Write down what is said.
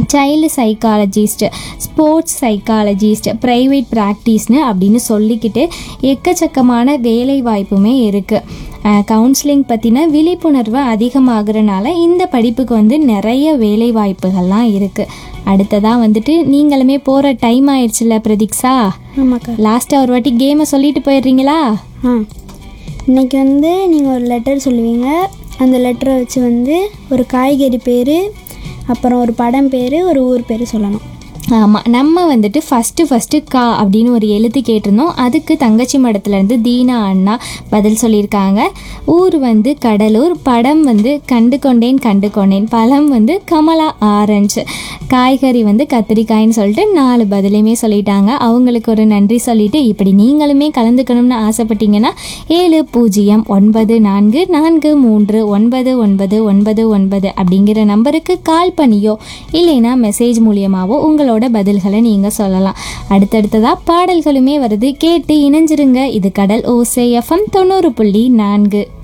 child psychologist sports psychologist private ப்ராக்டிஸ்னு அப்படின்னு சொல்லிக்கிட்டு எக்கச்சக்கமான வேலை வாய்ப்புமே இருக்குது கவுன்சிலிங் பற்றின விழிப்புணர்வு அதிகமாகறனால இந்த படிப்புக்கு வந்து நிறைய வேலை வாய்ப்புகள்லாம் இருக்குது அடுத்ததாக வந்துட்டு நீங்களுமே போகிற டைம் ஆயிடுச்சுல பிரதீக்ஷா ஆமாக்கா லாஸ்ட்டாக ஒரு வாட்டி கேமை சொல்லிட்டு போயிடுறீங்களா ஆ இன்னைக்கு வந்து நீங்கள் ஒரு லெட்டர் சொல்லுவீங்க அந்த லெட்டரை வச்சு வந்து ஒரு காய்கறி பேர் அப்புறம் ஒரு படம் பேர் ஒரு ஊர் பேர் சொல்லணும் ஆமாம் நம்ம வந்துட்டு ஃபஸ்ட்டு ஃபஸ்ட்டு கா அப்படின்னு ஒரு எழுத்து கேட்டிருந்தோம் அதுக்கு தங்கச்சி மடத்துலேருந்து தீனா அண்ணா பதில் சொல்லியிருக்காங்க ஊர் வந்து கடலூர் படம் வந்து கண்டு கொண்டேன் கண்டு கொண்டேன் பழம் வந்து கமலா ஆரஞ்சு காய்கறி வந்து கத்திரிக்காய்ன்னு சொல்லிட்டு நாலு பதிலையுமே சொல்லிட்டாங்க அவங்களுக்கு ஒரு நன்றி சொல்லிட்டு இப்படி நீங்களுமே கலந்துக்கணும்னு ஆசைப்பட்டீங்கன்னா ஏழு பூஜ்ஜியம் ஒன்பது நான்கு நான்கு மூன்று ஒன்பது ஒன்பது ஒன்பது ஒன்பது அப்படிங்கிற நம்பருக்கு கால் பண்ணியோ இல்லைன்னா மெசேஜ் மூலியமாவோ உங்களோட பதில்களை நீங்கள் சொல்லலாம் அடுத்தடுத்ததாக பாடல்களுமே வருது கேட்டு இணைஞ்சிருங்க இது கடல் ஓசை எஃப்எம் தொண்ணூறு புள்ளி நான்கு